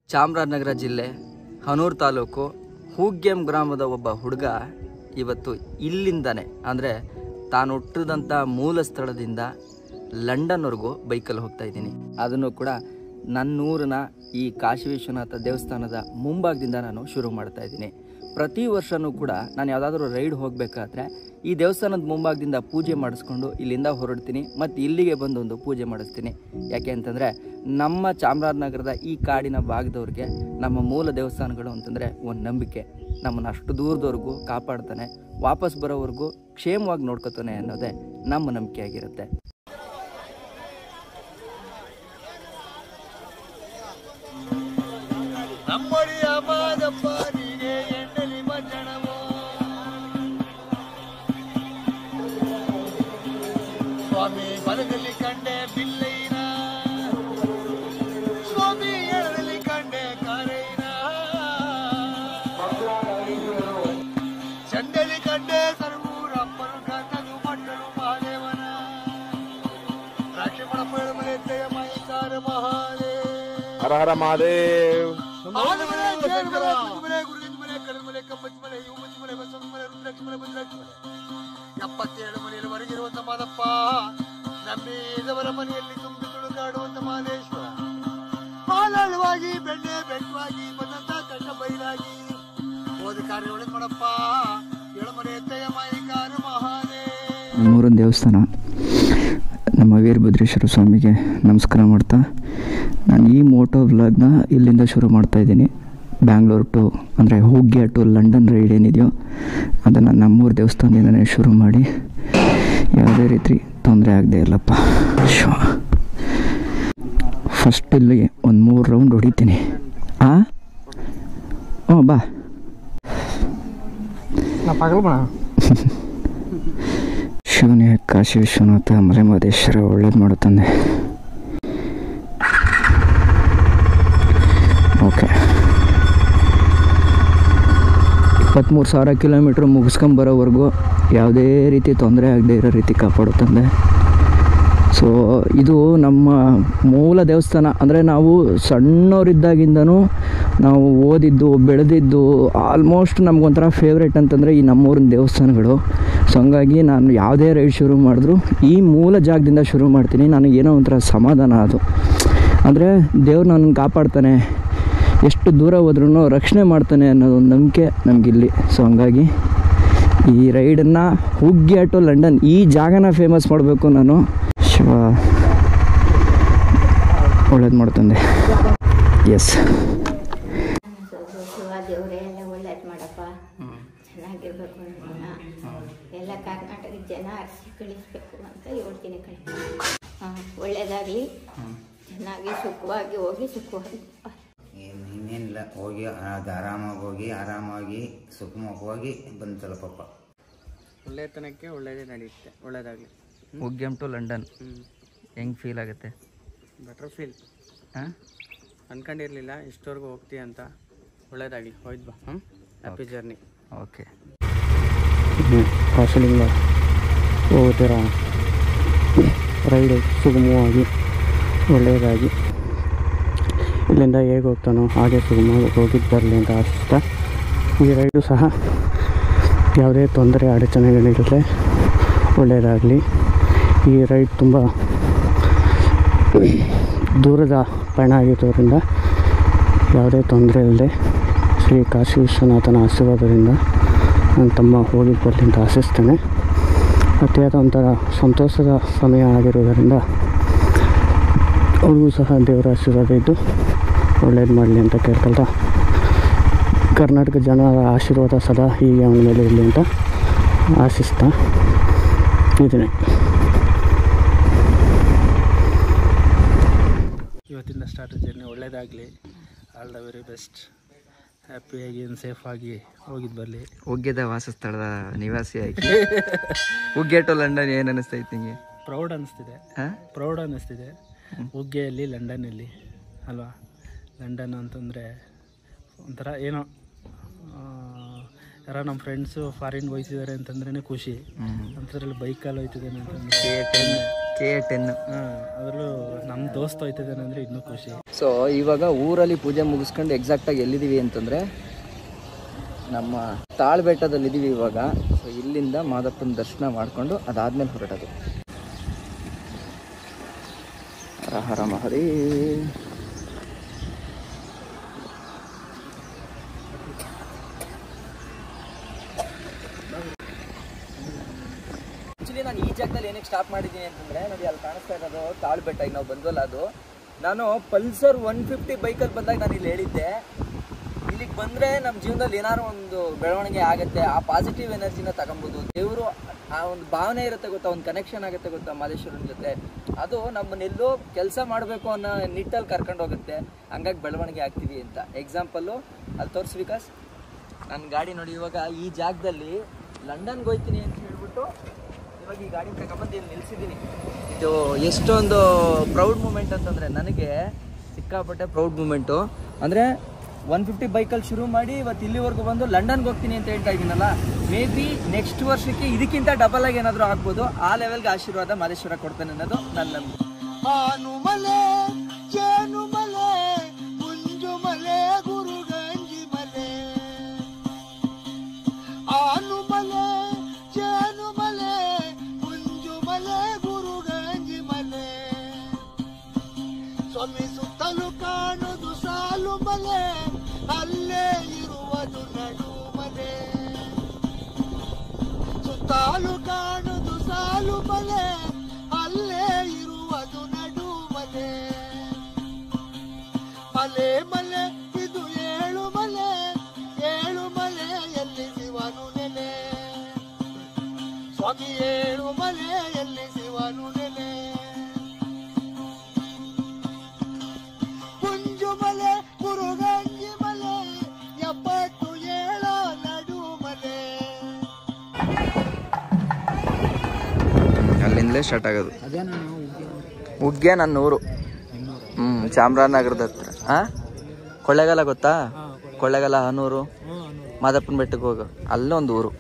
ಚಾಮರಾಜನಗರ ಜಿಲ್ಲೆ ಹನೂರು ತಾಲೂಕು ಹೂಗ್ಯಂ ಗ್ರಾಮದ ಒಬ್ಬ ಹುಡುಗ ಇವತ್ತು ಇಲ್ಲಿಂದಾನೆ ಅಂದರೆ ತಾನು ಹುಟ್ಟಿದಂಥ ಮೂಲ ಸ್ಥಳದಿಂದ ಲಂಡನ್ವರೆಗೂ ಬೈಕಲ್ಲಿ ಹೋಗ್ತಾ ಇದ್ದೀನಿ ಅದನ್ನು ಕೂಡ ನನ್ನೂರಿನ ಈ ಕಾಶಿ ವಿಶ್ವನಾಥ ದೇವಸ್ಥಾನದ ಮುಂಭಾಗದಿಂದ ನಾನು ಶುರು ಮಾಡ್ತಾ ಇದ್ದೀನಿ ಪ್ರತಿ ವರ್ಷವೂ ಕೂಡ ನಾನು ಯಾವುದಾದ್ರೂ ರೈಡ್ ಹೋಗಬೇಕಾದ್ರೆ ಈ ದೇವಸ್ಥಾನದ ಮುಂಭಾಗದಿಂದ ಪೂಜೆ ಮಾಡಿಸ್ಕೊಂಡು ಇಲ್ಲಿಂದ ಹೊರಡ್ತೀನಿ ಮತ್ತು ಇಲ್ಲಿಗೆ ಬಂದು ಒಂದು ಪೂಜೆ ಮಾಡಿಸ್ತೀನಿ ಯಾಕೆ ಅಂತಂದರೆ ನಮ್ಮ ಚಾಮರಾಜನಗರದ ಈ ಕಾಡಿನ ಭಾಗದವ್ರಿಗೆ ನಮ್ಮ ಮೂಲ ದೇವಸ್ಥಾನಗಳು ಅಂತಂದರೆ ಒಂದು ನಂಬಿಕೆ ನಮ್ಮನ್ನು ಅಷ್ಟು ದೂರದವರೆಗೂ ಕಾಪಾಡ್ತಾನೆ ವಾಪಸ್ ಬರೋವರೆಗೂ ಕ್ಷೇಮವಾಗಿ ನೋಡ್ಕೊತಾನೆ ಅನ್ನೋದೇ ನಮ್ಮ ನಂಬಿಕೆ ಆಗಿರುತ್ತೆ ನಮ್ಮಡಿಯ ಮಾದಪ್ಪ ನೀನೇ ಎಣ್ಣಲಿ ಭಜನವೋ ಸ್ವಾಮಿ ಬಲದಲ್ಲಿ ಕಂಡೆ ಬಿಲ್ಲೈನ ಸ್ವಾಮಿ ಎಡದಲ್ಲಿ ಕಂಡೆ ಕಾರೈನ ಚಂಡಲಿ ಕಂಡೆ ಸರ್ಗೂರಪ್ಪನು ಕಂದನು ಮಟ್ಟಳು ಮಹಾದೇವನ ರಾಕ್ಷಮಣ ಪೇಳಮಲೆ ಜಯ ಮೈಕಾರ ಮಹಾದೇವ ಹರ ಹರ ಮಹಾದೇವ್ ಆಲಮಲೆ, ಜೇನುಮಲೆ, ಕುಂಜುಮಲೆ, ಗುರುಗಂಜುಮಲೆ, ಕಡಲ್ಮಲೆ, ಕಮ್ಮಚ್ಚಿಮಲೆ, ಯುವಮಚ್ಚಿಮಲೆ, ಬಸವಮಲೆ, ರುದ್ರಾಕ್ಷಿಮಲೆ, ಭದ್ರಾಕ್ಷಿಮಲೆ. ಎಪ್ಪತ್ತೇಳು ಮನೆಯಲ್ಲಿ ಮಾದಪ್ಪ ನಂಬಿದವರ ಮನೆಯಲ್ಲಿ ತುಂಬಿ ತುಳುಕಾಡುವಂತ ಮಾದೇಶ್ವರ ಹಾಲಾಳವಾಗಿ ಬೆಣ್ಣೆ ಬೆಟ್ಟವಾಗಿ ಬಂದಂತ ಕಣ್ಣ ಬೈಲಾಗಿ ಓದ ಕಾರ್ಯ ಒಳಗೆ ಮಾಡಪ್ಪ ಏಳುಮನೆ ಎತ್ತಯ್ಯ ಮಾಯಿಕಾರ ಮಹಾದೇ ನಮ್ಮೂರಿನ ದೇವಸ್ಥಾನ ನಮ್ಮ ವೀರಭದ್ರೇಶ್ವರ ಸ್ವಾಮಿಗೆ ನಮಸ್ಕಾರ ಮಾಡ್ತಾ ನಾನು ಈ ಮೋಟೋ ವ್ಲಾಗ್ನ ಇಲ್ಲಿಂದ ಶುರು ಮಾಡ್ತಾ ಇದ್ದೀನಿ ಬ್ಯಾಂಗ್ಳೂರು ಟು ಅಂದರೆ ಹುಗ್ಗಿಯ ಟು ಲಂಡನ್ ರೈಡ್ ಏನಿದೆಯೋ ಅದನ್ನು ನಮ್ಮೂರು ದೇವಸ್ಥಾನದಿಂದನೇ ಶುರು ಮಾಡಿ ಯಾವುದೇ ರೀತಿ ತೊಂದರೆ ಆಗದೆ ಇಲ್ಲಪ್ಪ ಶೋ ಫಸ್ಟ್ ಇಲ್ಲಿ ಒಂದು ಮೂರು ರೌಂಡ್ ಹೊಡಿತೀನಿ ಆ ಹ್ಞೂ ಬಾ ಶಿವನೇ ಕಾಶಿ ವಿಶ್ವನಾಥ ಮಲೆಮಹದೇಶ್ವರ ಒಳ್ಳೇದು ಮಾಡುತ್ತಾನೆ ಓಕೆ ಇಪ್ಪತ್ತ್ಮೂರು ಸಾವಿರ ಕಿಲೋಮೀಟ್ರ್ ಮುಗಿಸ್ಕೊಂಬರೋವರೆಗೂ ಯಾವುದೇ ರೀತಿ ತೊಂದರೆ ಆಗದೆ ಇರೋ ರೀತಿ ಕಾಪಾಡುತ್ತಂದೆ ಸೊ ಇದು ನಮ್ಮ ಮೂಲ ದೇವಸ್ಥಾನ ಅಂದರೆ ನಾವು ಸಣ್ಣವರಿದ್ದಾಗಿಂದನೂ ನಾವು ಓದಿದ್ದು ಬೆಳೆದಿದ್ದು ಆಲ್ಮೋಸ್ಟ್ ನಮಗೊಂಥರ ಫೇವ್ರೇಟ್ ಅಂತಂದರೆ ಈ ನಮ್ಮೂರಿನ ದೇವಸ್ಥಾನಗಳು ಸೊ ಹಂಗಾಗಿ ನಾನು ಯಾವುದೇ ರೈಡ್ ಶುರು ಮಾಡಿದ್ರು ಈ ಮೂಲ ಜಾಗದಿಂದ ಶುರು ಮಾಡ್ತೀನಿ ನನಗೆ ಏನೋ ಒಂಥರ ಸಮಾಧಾನ ಅದು ಅಂದರೆ ದೇವ್ರು ನನ್ನನ್ನು ಕಾಪಾಡ್ತಾನೆ ಎಷ್ಟು ದೂರ ಹೋದ್ರೂ ರಕ್ಷಣೆ ಮಾಡ್ತಾನೆ ಅನ್ನೋದೊಂದು ನಂಬಿಕೆ ನಮಗಿಲ್ಲಿ ಸೊ ಹಂಗಾಗಿ ಈ ರೈಡನ್ನು ಹುಗ್ಗಿ ಟು ಲಂಡನ್ ಈ ಜಾಗನ ಫೇಮಸ್ ಮಾಡಬೇಕು ನಾನು ಶಿವ ಒಳ್ಳೇದು ಮಾಡ್ತಂದೆ ಎಸ್ ಶಿವ ದೇವರೇ ಎಲ್ಲ ಒಳ್ಳೇದು ಮಾಡಪ್ಪ ಚೆನ್ನಾಗಿರ್ಬೇಕು ಜನ ಎಲ್ಲ ಕರ್ನಾಟಕದ ಜನ ಅರಸಿ ಕಳಿಸ್ಬೇಕು ಅಂತ ಹೇಳ್ತೀನಿ ಕಣೆ ಹಾಂ ಒಳ್ಳೇದಾಗಲಿ ಚೆನ್ನಾಗಿ ಸುಖವಾಗಿ ಹೋಗಿ ಸುಖವಾಗಿ ಬಾ. ಏನು ಇನ್ನೇನಿಲ್ಲ ಹೋಗಿ ಅದು ಆರಾಮಾಗಿ ಹೋಗಿ ಆರಾಮಾಗಿ ಸುಖಮುಖವಾಗಿ ಬಂದು ತಲುಪಪ್ಪ ಒಳ್ಳೆತನಕ್ಕೆ ಒಳ್ಳೇದೇ ನಡೆಯುತ್ತೆ ಒಳ್ಳೇದಾಗಲಿ ಹುಗ್ಗೆಮ್ ಟು ಲಂಡನ್ ಹೆಂಗೆ ಫೀಲ್ ಆಗುತ್ತೆ ಬೆಟರ್ ಫೀಲ್ ಹಾಂ ಅನ್ಕೊಂಡಿರ್ಲಿಲ್ಲ ಇಷ್ಟವರೆಗೂ ಹೋಗ್ತೀಯ ಅಂತ ಒಳ್ಳೇದಾಗಲಿ ಹೋಯ್ತು ಬಾ ಹ್ಞೂ ಹ್ಯಾಪಿ ಜರ್ನಿ ಓಕೆ ಕಾಶಲಿಂಗ ಹೋಗುತ್ತೀರ ರೈಡು ಸುಗಮವಾಗಿ ಒಳ್ಳೆಯದಾಗಿ ಇಲ್ಲಿಂದ ಹೇಗೆ ಹೋಗ್ತಾನೋ ಹಾಗೆ ಸುಗಮವಾಗಿ ಹೋಗಿದ್ದು ಬರಲಿ ಅಂತ ಆಶಿಸ್ತಾ ಈ ರೈಡು ಸಹ ಯಾವುದೇ ತೊಂದರೆ ಅಡಚಣೆಗಳಿಲ್ಲದೆ ಒಳ್ಳೆಯದಾಗಲಿ ಈ ರೈಡ್ ತುಂಬ ದೂರದ ಪಯಣ ಆಗಿರೋದ್ರಿಂದ ಯಾವುದೇ ತೊಂದರೆ ಇಲ್ಲದೆ ಶ್ರೀ ಕಾಶಿ ವಿಶ್ವನಾಥನ ಆಶೀರ್ವಾದದಿಂದ ನನ್ನ ತಮ್ಮ ಹೋಗಿ ಬರಲಿ ಅಂತ ಆಶಿಸ್ತೇನೆ ಅತಿಯಾದ ಒಂಥರ ಸಂತೋಷದ ಸಮಯ ಆಗಿರೋದರಿಂದ ಅವ್ರಿಗೂ ಸಹ ದೇವರ ಆಶೀರ್ವಾದ ಇದ್ದು ಒಳ್ಳೇದು ಮಾಡಲಿ ಅಂತ ಕೇಳ್ಕೊಳ್ತಾ ಕರ್ನಾಟಕ ಜನರ ಆಶೀರ್ವಾದ ಸದಾ ಹೀಗೆ ಅವನ ಮೇಲೆ ಇರಲಿ ಅಂತ ಆಶಿಸ್ತಾ ಇದ್ದೀನಿ ಇವತ್ತಿಂದ ಸ್ಟಾರ್ಟ್ ಜರ್ನಿ ಒಳ್ಳೇದಾಗಲಿ ಆಲ್ ದ ವೆರಿ ಬೆಸ್ಟ್ ಹ್ಯಾಪಿಯಾಗಿ ಸೇಫಾಗಿ ಹೋಗಿದ್ದು ಬರಲಿ ಹುಗ್ಗೆದ ವಾಸಸ್ಥಳದ ನಿವಾಸಿಯಾಗಿ ಹುಗ್ಗೆ ಟು ಲಂಡನ್ ಏನು ಅನಿಸ್ತೈತೆ ನಿಮಗೆ ಪ್ರೌಡ್ ಅನಿಸ್ತಿದೆ ಹಾಂ ಪ್ರೌಡ್ ಅನ್ನಿಸ್ತಿದೆ ಉಗ್ಗೆಯಲ್ಲಿ ಲಂಡನ್ನಲ್ಲಿ ಅಲ್ವಾ ಲಂಡನ್ ಅಂತಂದರೆ ಒಂಥರ ಏನೋ ಆ, ಯಾರೋ ನಮ್ಮ ಫ್ರೆಂಡ್ಸು ಫಾರಿನ್ಗೆ ಹೋಯ್ತಿದ್ದಾರೆ ಅಂತಂದ್ರೇ ಖುಷಿ ಅಂಥದ್ರಲ್ಲಿ ಬೈಕಲ್ಲಿ ಹೋಯ್ತಿದ್ದಾನೆ ಅಂತಂದ್ರೆ ಕೆ ಟೆನ್ ಕೆ ಟೆನ್ ಹಾಂ ಅದರಲ್ಲೂ ನಮ್ಮ ದೋಸ್ತ್ ಹೋಯ್ತಿದ್ದಾನೆ ಅಂದರೆ ಇನ್ನೂ ಖುಷಿ ಸೊ ಇವಾಗ ಊರಲ್ಲಿ ಪೂಜೆ ಮುಗಿಸ್ಕೊಂಡು ಎಕ್ಸಾಕ್ಟಾಗಿ ಎಲ್ಲಿದ್ದೀವಿ ಅಂತಂದರೆ ನಮ್ಮ ತಾಳ್ಬೆಟ್ಟದಲ್ಲಿದ್ದೀವಿ ಇವಾಗ ಸೊ ಇಲ್ಲಿಂದ ಮಾದಪ್ಪನ ದರ್ಶನ ಮಾಡಿಕೊಂಡು ಅದಾದ್ಮೇಲೆ ಹೊರಟದು ಹರ ಹರ ಮಹರಿ ಆ್ಯಕ್ಚುಲಿ ನಾನು ಈ ಜಾಗದಲ್ಲಿ ಏನಕ್ಕೆ ಸ್ಟಾಪ್ ಮಾಡಿದ್ದೀನಿ ಅಂತಂದರೆ ನೋಡಿ ಅಲ್ಲಿ ಕಾಣಿಸ್ತಾ ಇರೋದು ತಾಳ್ಬೆಟ್ಟ ಈಗ ನಾವು ಬಂದ್ವಲ್ಲ ಅದು ನಾನು ಪಲ್ಸರ್ ಒನ್ ಫಿಫ್ಟಿ ಬೈಕಲ್ಲಿ ಬಂದಾಗ ನಾನು ಇಲ್ಲಿ ಹೇಳಿದ್ದೆ ಇಲ್ಲಿಗೆ ಬಂದರೆ ನಮ್ಮ ಜೀವನದಲ್ಲಿ ಏನಾದ್ರು ಒಂದು ಬೆಳವಣಿಗೆ ಆಗುತ್ತೆ ಆ ಪಾಸಿಟಿವ್ ಎನರ್ಜಿನ ತಗೊಬೋದು ದೇವರು ಆ ಒಂದು ಭಾವನೆ ಇರುತ್ತೆ ಗೊತ್ತಾ ಒಂದು ಕನೆಕ್ಷನ್ ಆಗುತ್ತೆ ಗೊತ್ತಾ ಮಾದೇಶ್ವರನ ಜೊತೆ ಅದು ನಮ್ಮನ್ನೆಲ್ಲೋ ಕೆಲಸ ಮಾಡಬೇಕು ಅನ್ನೋ ನಿಟ್ಟಲ್ಲಿ ಕರ್ಕೊಂಡು ಹೋಗುತ್ತೆ ಹಂಗಾಗಿ ಬೆಳವಣಿಗೆ ಆಗ್ತೀವಿ ಅಂತ ಎಕ್ಸಾಂಪಲ್ಲು ಅಲ್ಲಿ ತೋರಿಸ್ ವಿಕಾಸ್ ನನ್ನ ಗಾಡಿ ನೋಡಿ ಇವಾಗ ಈ ಜಾಗದಲ್ಲಿ ಲಂಡನ್ಗೆ ಹೋಗ್ತೀನಿ ಅಂತ ಹೇಳ್ಬಿಟ್ಟು ಇವಾಗ ಈ ಗಾಡಿ ತಗೊಂಬಂದು ಇಲ್ಲಿ ನಿಲ್ಸಿದ್ದೀನಿ ಇದು ಎಷ್ಟೊಂದು ಪ್ರೌಡ್ ಮೂಮೆಂಟ್ ಅಂತಂದರೆ ನನಗೆ ಸಿಕ್ಕಾಪಟ್ಟೆ ಪ್ರೌಡ್ ಮೂಮೆಂಟು ಅಂದರೆ ಒನ್ ಫಿಫ್ಟಿ ಬೈಕಲ್ಲಿ ಶುರು ಮಾಡಿ ಇವತ್ತು ಇಲ್ಲಿವರೆಗೂ ಬಂದು ಲಂಡನ್ಗೆ ಹೋಗ್ತೀನಿ ಅಂತ ಹೇಳ್ತಾ ಇದ್ದೀನಲ್ಲ ಮೇ ಬಿ ನೆಕ್ಸ್ಟ್ ವರ್ಷಕ್ಕೆ ಇದಕ್ಕಿಂತ ಡಬಲ್ ಆಗಿ ಏನಾದರೂ ಆಗ್ಬೋದು ಆ ಲೆವೆಲ್ಗೆ ಆಶೀರ್ವಾದ ಮಾದೇಶ್ವರ ಕೊಡ್ತಾನೆ ಅನ್ನೋದು ನನ್ನ ನಂಬಿಕೆ ಆನುಮಲೆ ಜೇನುಮಲೆ ಮುಂಜುಮಲೆ ಗುರುಗಂಜಿ ಮಲೆ ಆನುಮಲೆ ಜೇನುಮಲೆ ಮುಂಜುಮಲೆ ಗುರುಗಂಜಿ ಮಲೆ ಸ್ವಾಮಿ ಸುತ್ತಲೂ ಕಾಣುದು ಸಾಲು ಮಲೆ ಅಲ್ಲೇ ಇರುವುದು ನಡು ಮಲೆ ಸುತ್ತಾಲು ಕಾಣುದು ಸಾಲು ಮಲೆ ಅಲ್ಲೇ ಇರುವುದು ನಡು ಮಲೆ ಮಲೆ ಮಲೆ ಇದು ಏಳು ಮಲೆ ಏಳು ಮಲೆ ಎಲ್ಲಿ ಶಿವನು ನೆಲೆ ಸ್ವಾಮಿ ಏಳು ಮಲೆ ಎಲ್ಲಿ ಶಿವನು ನೆಲೆ ಕುಂಜು ಮಲೆ ಕುರುಗಂಜಿ ಮಲೆ ಎಪ್ಪತ್ತು ಏಳ ನಡು ಮಲೆ ಅಲ್ಲಿಂದಲೇ ಸ್ಟಾರ್ಟ್ ಆಗೋದು ಉಗ್ಗೆ ನನ್ನ ಊರು ಹ್ಞೂ ಚಾಮರಾಜನಗರದ ಹತ್ರ ಹಾಂ ಕೊಳ್ಳೇಗಾಲ ಗೊತ್ತಾ ಕೊಳ್ಳೇಗಾಲ ಹನೂರು ಮಾದಪ್ಪನ ಬೆಟ್ಟಕ್ಕೆ ಹೋಗು ಅಲ್ಲೊಂದು ಊರು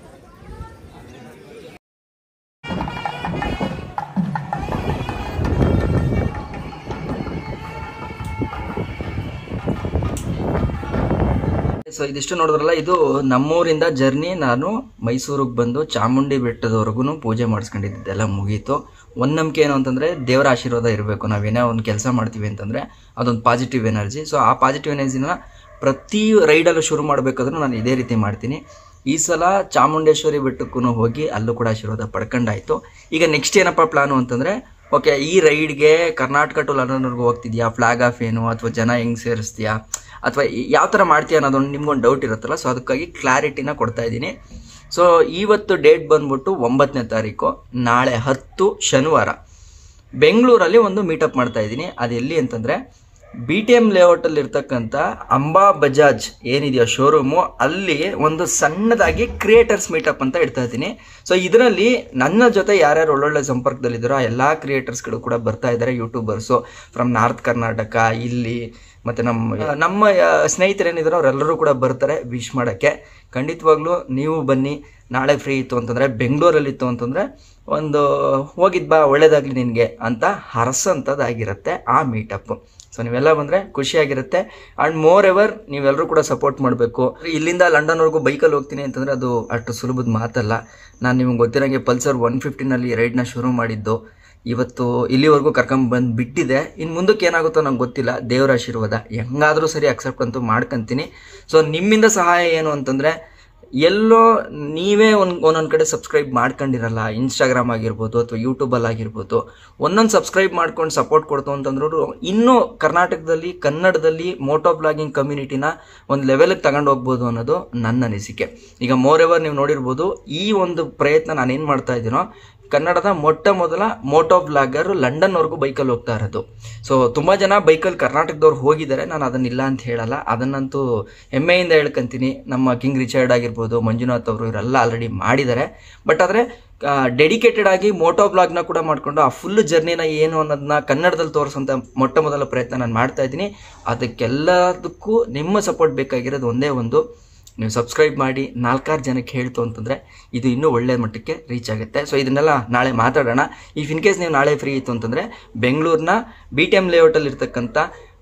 ಸೊ ಇದಿಷ್ಟು ನೋಡಿದ್ರಲ್ಲ ಇದು ನಮ್ಮೂರಿಂದ ಜರ್ನಿ ನಾನು ಮೈಸೂರಿಗೆ ಬಂದು ಚಾಮುಂಡಿ ಬೆಟ್ಟದವರೆಗೂ ಪೂಜೆ ಮಾಡಿಸ್ಕೊಂಡಿದ್ದೆಲ್ಲ ಮುಗೀತು ಒಂದು ನಂಬಿಕೆ ಏನು ಅಂತಂದರೆ ದೇವರ ಆಶೀರ್ವಾದ ಇರಬೇಕು ನಾವೇನೇ ಒಂದು ಕೆಲಸ ಮಾಡ್ತೀವಿ ಅಂತಂದರೆ ಅದೊಂದು ಪಾಸಿಟಿವ್ ಎನರ್ಜಿ ಸೊ ಆ ಪಾಸಿಟಿವ್ ಎನರ್ಜಿನ ಪ್ರತಿ ರೈಡಲ್ಲೂ ಶುರು ಮಾಡಬೇಕಾದ್ರೂ ನಾನು ಇದೇ ರೀತಿ ಮಾಡ್ತೀನಿ ಈ ಸಲ ಚಾಮುಂಡೇಶ್ವರಿ ಬೆಟ್ಟಕ್ಕೂ ಹೋಗಿ ಅಲ್ಲೂ ಕೂಡ ಆಶೀರ್ವಾದ ಪಡ್ಕೊಂಡಾಯ್ತು ಈಗ ನೆಕ್ಸ್ಟ್ ಏನಪ್ಪ ಪ್ಲಾನು ಅಂತಂದರೆ ಓಕೆ ಈ ರೈಡ್ಗೆ ಕರ್ನಾಟಕ ಟು ಲಂಡನ್ವರೆಗೂ ಹೋಗ್ತಿದ್ಯಾ ಫ್ಲಾಗ್ ಆಫ್ ಏನು ಅಥವಾ ಜನ ಹೆಂಗೆ ಸೇರಿಸ್ತೀಯಾ ಅಥವಾ ಯಾವ ಥರ ಮಾಡ್ತೀಯ ಅನ್ನೋದೊಂದು ನಿಮ್ಗೊಂದು ಡೌಟ್ ಇರುತ್ತಲ್ಲ ಸೊ ಅದಕ್ಕಾಗಿ ಕ್ಲಾರಿಟಿನ ಕೊಡ್ತಾ ಇದ್ದೀನಿ ಸೊ ಇವತ್ತು ಡೇಟ್ ಬಂದ್ಬಿಟ್ಟು ಒಂಬತ್ತನೇ ತಾರೀಕು ನಾಳೆ ಹತ್ತು ಶನಿವಾರ ಬೆಂಗಳೂರಲ್ಲಿ ಒಂದು ಮೀಟಪ್ ಮಾಡ್ತಾ ಇದ್ದೀನಿ ಅದು ಎಲ್ಲಿ ಅಂತಂದರೆ ಬಿ ಟಿ ಎಮ್ ಲೇಔಟಲ್ಲಿ ಇರ್ತಕ್ಕಂಥ ಅಂಬಾ ಬಜಾಜ್ ಏನಿದೆಯೋ ಶೋರೂಮು ಅಲ್ಲಿ ಒಂದು ಸಣ್ಣದಾಗಿ ಕ್ರಿಯೇಟರ್ಸ್ ಮೀಟಪ್ ಅಂತ ಇಡ್ತಾ ಇದ್ದೀನಿ ಸೊ ಇದರಲ್ಲಿ ನನ್ನ ಜೊತೆ ಯಾರ್ಯಾರು ಒಳ್ಳೊಳ್ಳೆ ಸಂಪರ್ಕದಲ್ಲಿದ್ದಾರೋ ಆ ಎಲ್ಲ ಕ್ರಿಯೇಟರ್ಸ್ಗಳು ಕೂಡ ಬರ್ತಾ ಇದ್ದಾರೆ ಯೂಟ್ಯೂಬರ್ಸು ಫ್ರಮ್ ನಾರ್ತ್ ಕರ್ನಾಟಕ ಇಲ್ಲಿ ಮತ್ತು ನಮ್ಮ ನಮ್ಮ ಆ, ಸ್ನೇಹಿತರೇನಿದ್ದಾರೋ ಅವರೆಲ್ಲರೂ ಕೂಡ ಬರ್ತಾರೆ ವಿಶ್ ಮಾಡೋಕ್ಕೆ ಖಂಡಿತವಾಗ್ಲೂ ನೀವು ಬನ್ನಿ ನಾಳೆ ಫ್ರೀ ಇತ್ತು ಅಂತಂದರೆ ಬೆಂಗಳೂರಲ್ಲಿತ್ತು ಅಂತಂದರೆ ಒಂದು ಹೋಗಿದ್ ಬಾ ಒಳ್ಳೇದಾಗಲಿ ನಿನಗೆ ಅಂತ ಹರಸಂಥದ್ದಾಗಿರುತ್ತೆ ಆ ಮೀಟಪ್ಪು ಸೊ ನೀವೆಲ್ಲ ಬಂದರೆ ಖುಷಿಯಾಗಿರುತ್ತೆ ಆ್ಯಂಡ್ ಮೋರ್ ಎವರ್ ನೀವೆಲ್ಲರೂ ಕೂಡ ಸಪೋರ್ಟ್ ಮಾಡಬೇಕು ಇಲ್ಲಿಂದ ಲಂಡನ್ವರೆಗೂ ಬೈಕಲ್ಲಿ ಹೋಗ್ತೀನಿ ಅಂತಂದರೆ ಅದು ಅಷ್ಟು ಸುಲಭದ ಮಾತಲ್ಲ ನಾನು ನಿಮ್ಗೆ ಗೊತ್ತಿರೋಂಗೆ ಪಲ್ಸರ್ ಒನ್ ಫಿಫ್ಟಿನಲ್ಲಿ ರೈಡ್ನ ಶುರು ಮಾಡಿದ್ದು ಇವತ್ತು ಇಲ್ಲಿವರೆಗೂ ಕರ್ಕೊಂಬಂದು ಬಿಟ್ಟಿದೆ ಇನ್ನು ಮುಂದಕ್ಕೆ ಏನಾಗುತ್ತೋ ನಂಗೆ ಗೊತ್ತಿಲ್ಲ ದೇವರ ಆಶೀರ್ವಾದ ಹೆಂಗಾದರೂ ಸರಿ ಅಕ್ಸೆಪ್ಟ್ ಅಂತೂ ಮಾಡ್ಕೊಂತೀನಿ ಸೊ ನಿಮ್ಮಿಂದ ಸಹಾಯ ಏನು ಅಂತಂದರೆ ಎಲ್ಲೋ ನೀವೇ ಒಂದು ಒಂದೊಂದು ಕಡೆ ಸಬ್ಸ್ಕ್ರೈಬ್ ಮಾಡ್ಕೊಂಡಿರಲ್ಲ ಇನ್ಸ್ಟಾಗ್ರಾಮ್ ಆಗಿರ್ಬೋದು ಅಥವಾ ಯೂಟ್ಯೂಬಲ್ಲಿ ಆಗಿರ್ಬೋದು ಒಂದೊಂದು ಸಬ್ಸ್ಕ್ರೈಬ್ ಮಾಡ್ಕೊಂಡು ಸಪೋರ್ಟ್ ಕೊಡ್ತು ಅಂತಂದ್ರು ಇನ್ನೂ ಕರ್ನಾಟಕದಲ್ಲಿ ಕನ್ನಡದಲ್ಲಿ ಮೋಟೋ ಬ್ಲಾಗಿಂಗ್ ಕಮ್ಯುನಿಟಿನ ಒಂದು ಲೆವೆಲ್ಗೆ ತಗೊಂಡು ಹೋಗ್ಬೋದು ಅನ್ನೋದು ನನ್ನ ಅನಿಸಿಕೆ ಈಗ ಮೋರ್ ಎವರ್ ನೀವು ನೋಡಿರ್ಬೋದು ಈ ಒಂದು ಪ್ರಯತ್ನ ನಾನೇನು ಮಾಡ್ತಾ ಇದ್ದೀನೋ ಕನ್ನಡದ ಮೊಟ್ಟ ಮೊದಲ ಮೋಟೋ ಬ್ಲಾಗರ್ ಲಂಡನ್ವರೆಗೂ ಬೈಕಲ್ಲಿ ಹೋಗ್ತಾ ಇರೋದು ಸೊ ತುಂಬ ಜನ ಬೈಕಲ್ಲಿ ಕರ್ನಾಟಕದವ್ರು ಹೋಗಿದ್ದಾರೆ ನಾನು ಅದನ್ನಿಲ್ಲ ಅಂತ ಹೇಳಲ್ಲ ಅದನ್ನಂತೂ ಹೆಮ್ಮೆಯಿಂದ ಹೇಳ್ಕೊಂತೀನಿ ನಮ್ಮ ಕಿಂಗ್ ರಿಚರ್ಡ್ ಆಗಿರ್ಬೋದು ಮಂಜುನಾಥ್ ಅವರು ಇವರೆಲ್ಲ ಆಲ್ರೆಡಿ ಮಾಡಿದ್ದಾರೆ ಬಟ್ ಆದರೆ ಡೆಡಿಕೇಟೆಡ್ ಆಗಿ ಮೋಟೋ ಬ್ಲಾಗ್ನ ಕೂಡ ಮಾಡಿಕೊಂಡು ಆ ಫುಲ್ ಜರ್ನಿನ ಏನು ಅನ್ನೋದನ್ನ ಕನ್ನಡದಲ್ಲಿ ತೋರಿಸೋಂಥ ಮೊಟ್ಟ ಮೊದಲ ಪ್ರಯತ್ನ ನಾನು ಮಾಡ್ತಾ ಇದ್ದೀನಿ ಅದಕ್ಕೆಲ್ಲದಕ್ಕೂ ನಿಮ್ಮ ಸಪೋರ್ಟ್ ಬೇಕಾಗಿರೋದು ಒಂದೇ ಒಂದು ನೀವು ಸಬ್ಸ್ಕ್ರೈಬ್ ಮಾಡಿ ನಾಲ್ಕಾರು ಜನಕ್ಕೆ ಹೇಳ್ತು ಅಂತಂದರೆ ಇದು ಇನ್ನೂ ಒಳ್ಳೆ ಮಟ್ಟಕ್ಕೆ ರೀಚ್ ಆಗುತ್ತೆ ಸೊ ಇದನ್ನೆಲ್ಲ ನಾಳೆ ಮಾತಾಡೋಣ ಇಫ್ ಇನ್ ಕೇಸ್ ನೀವು ನಾಳೆ ಫ್ರೀ ಇತ್ತು ಅಂತಂದರೆ ಬೆಂಗಳೂರಿನ ಬಿ ಟಿ ಎಮ್ ಲೇಔಟಲ್ಲಿ ಇರ್ತಕ್ಕಂಥ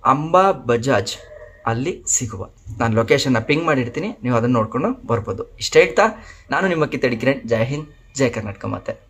ಅಂಬಾ ಬಜಾಜ್ ಅಲ್ಲಿ ಸಿಗುವ ನಾನು ಲೊಕೇಶನ್ನ ಪಿಂಗ್ ಮಾಡಿರ್ತೀನಿ ನೀವು ಅದನ್ನು ನೋಡ್ಕೊಂಡು ಬರ್ಬೋದು ಇಷ್ಟ ಹೇಳ್ತಾ ನಾನು ನಿಮ್ಮ ಕಿತ್ತಡಿ ಕಿರಣ್ ಜೈ ಹಿಂದ್ ಜೈ ಕರ್ನಾಟಕ ಮತ್ತೆ